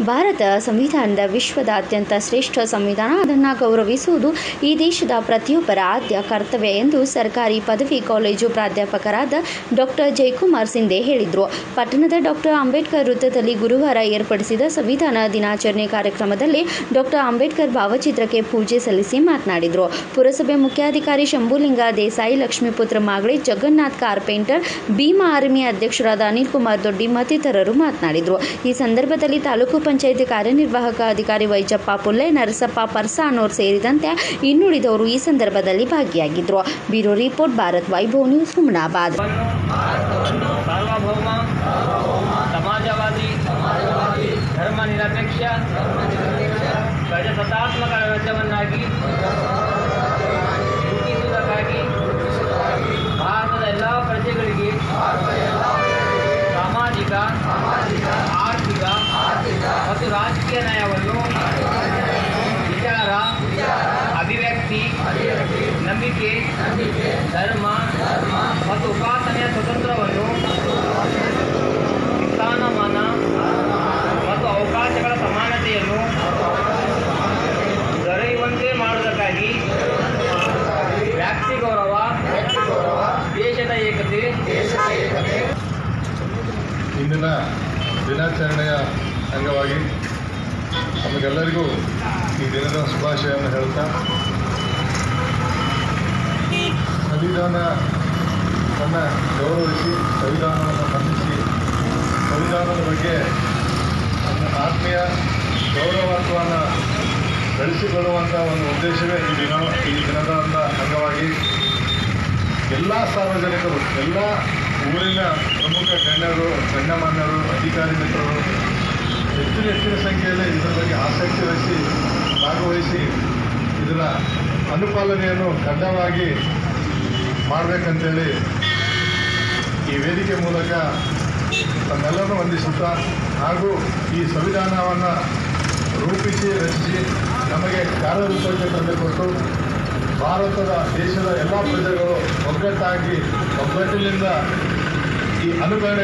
ಭಾರತ ಸಂವಿಧಾನದ ವಿಶ್ವದ ಅತ್ಯಂತ ಶ್ರೇಷ್ಠ ಸಂವಿಧಾನ ಅದನ್ನು ಗೌರವಿಸುವುದು ಈ ದೇಶದ ಪ್ರತಿಯೊಬ್ಬರ ಆದ್ಯ ಕರ್ತವ್ಯ ಎಂದು ಸರ್ಕಾರಿ ಪದವಿ ಕಾಲೇಜು ಪ್ರಾಧ್ಯಾಪಕರಾದ ಡಾಕ್ಟರ್ ಜಯಕುಮಾರ್ ಸಿಂಧೆ ಹೇಳಿದರು ಪಟ್ಟಣದ ಡಾಕ್ಟರ್ ಅಂಬೇಡ್ಕರ್ ವೃತ್ತದಲ್ಲಿ ಗುರುವಾರ ಏರ್ಪಡಿಸಿದ ಸಂವಿಧಾನ ದಿನಾಚರಣೆ ಕಾರ್ಯಕ್ರಮದಲ್ಲಿ ಡಾಕ್ಟರ್ ಅಂಬೇಡ್ಕರ್ ಭಾವಚಿತ್ರಕ್ಕೆ ಪೂಜೆ ಸಲ್ಲಿಸಿ ಮಾತನಾಡಿದರು ಪುರಸಭೆ ಮುಖ್ಯಾಧಿಕಾರಿ ಶಂಭುಲಿಂಗ ದೇಸಾಯಿ ಲಕ್ಷ್ಮೀಪುತ್ರ ಮಾಗಡೆ ಜಗನ್ನಾಥ್ ಕಾರ್ಪೆಂಟರ್ ಭೀಮಾ ಆರ್ಮಿ ಅಧ್ಯಕ್ಷರಾದ ಅನಿಲ್ ಕುಮಾರ್ ದೊಡ್ಡಿ ಮತ್ತಿತರರು ಮಾತನಾಡಿದರು ಈ ಸಂದರ್ಭದಲ್ಲಿ ತಾಲೂಕು ಪಂಚಾಯಿತಿ ಕಾರ್ಯನಿರ್ವಾಹಕ ಅಧಿಕಾರಿ ವೈಜಪ್ಪ ಪುಲ್ಲೆ ನರಸಪ್ಪ ಪರ್ಸಾನೋರ್ ಸೇರಿದಂತೆ ಇನ್ನುಳಿದವರು ಈ ಸಂದರ್ಭದಲ್ಲಿ ಭಾಗಿಯಾಗಿದ್ದರು bureau report Bharat Vaibhav news Humnabad ಸಾರ್ವಭೌಮ ಸಮಾಜವಾದಿ ಧರ್ಮ ನಿರಪೇಕ್ಷ ಪ್ರಜಾಸತ್ತಾತ್ಮಕ ರಾಜ್ಯವನ್ನಾಗಿ ರೂಪಿಸುವುದಕ್ಕಾಗಿ ಭಾರತದ ಎಲ್ಲ ಪ್ರಜೆಗಳಿಗೆ ಸಾಮಾಜಿಕ ಆರ್ಥಿಕ ಮತ್ತು ರಾಜಕೀಯ ನ್ಯಾಯವನ್ನು ವಿಚಾರ ಅಭಿವ್ಯಕ್ತಿ ನಂಬಿಕೆ ಧರ್ಮ ಮತ್ತು ಉಪಾಸನೆಯ ಸ್ವತಂತ್ರವನ್ನು ಸ್ಥಾನಮಾನ ಮತ್ತು ಅವಕಾಶಗಳ ಸಮಾನತೆಯನ್ನು ದೊರೆಯುವಂತೆ ಮಾಡುವುದಕ್ಕಾಗಿ ವ್ಯಾಪ್ತಿ ಗೌರವ ದೇಶದ ಏಕತೆ ಇಂದಿನ ದಿನಾಚರಣೆಯ ಅಂಗವಾಗಿ ನಮಗೆಲ್ಲರಿಗೂ ಈ ದಿನದ ಶುಭಾಶಯವನ್ನು ಹೇಳ್ತಾ ಸಂವಿಧಾನವನ್ನು ಗೌರವಿಸಿ ಸಂವಿಧಾನವನ್ನು ಬಂಧಿಸಿ ಸಂವಿಧಾನದ ಬಗ್ಗೆ ನಮ್ಮ ಆತ್ಮೀಯ ಗೌರವತ್ವವನ್ನು ಬೆಳೆಸಿಕೊಳ್ಳುವಂಥ ಒಂದು ಉದ್ದೇಶವೇ ಈ ದಿನ ಈ ದಿನದ ಒಂದು ಅಂಗವಾಗಿ ಎಲ್ಲ ಸಾರ್ವಜನಿಕರು ಎಲ್ಲ ಊರಿನ ಪ್ರಮುಖ ಗಣ್ಯರು ಗಣ್ಯಮಾನ್ಯರು ಅಧಿಕಾರಿ ಮಿತ್ರರು ಹೆಚ್ಚಿನ ಹೆಚ್ಚಿನ ಸಂಖ್ಯೆಯಲ್ಲಿ ಇದರ ಬಗ್ಗೆ ಆಸಕ್ತಿ ವಹಿಸಿ ಭಾಗವಹಿಸಿ ಇದರ ಅನುಪಾಲನೆಯನ್ನು ಕಡ್ಡಾಯವಾಗಿ ಮಾಡಬೇಕಂತೇಳಿ ಈ ವೇದಿಕೆ ಮೂಲಕ ತಮ್ಮೆಲ್ಲರನ್ನು ವಂದಿಸುತ್ತಾ ಹಾಗೂ ಈ ಸಂವಿಧಾನವನ್ನು ರೂಪಿಸಿ ರಚಿಸಿ ನಮಗೆ ಕಾರ್ಯರೂಪಕ್ಕೆ ತಂದುಕೊಟ್ಟು ಭಾರತದ ದೇಶದ ಎಲ್ಲ ಪ್ರಜೆಗಳು ಒಗ್ಗಟ್ಟಾಗಿ ಒಗ್ಗಟ್ಟಿನಿಂದ ಈ ಅನುಕರಣೆ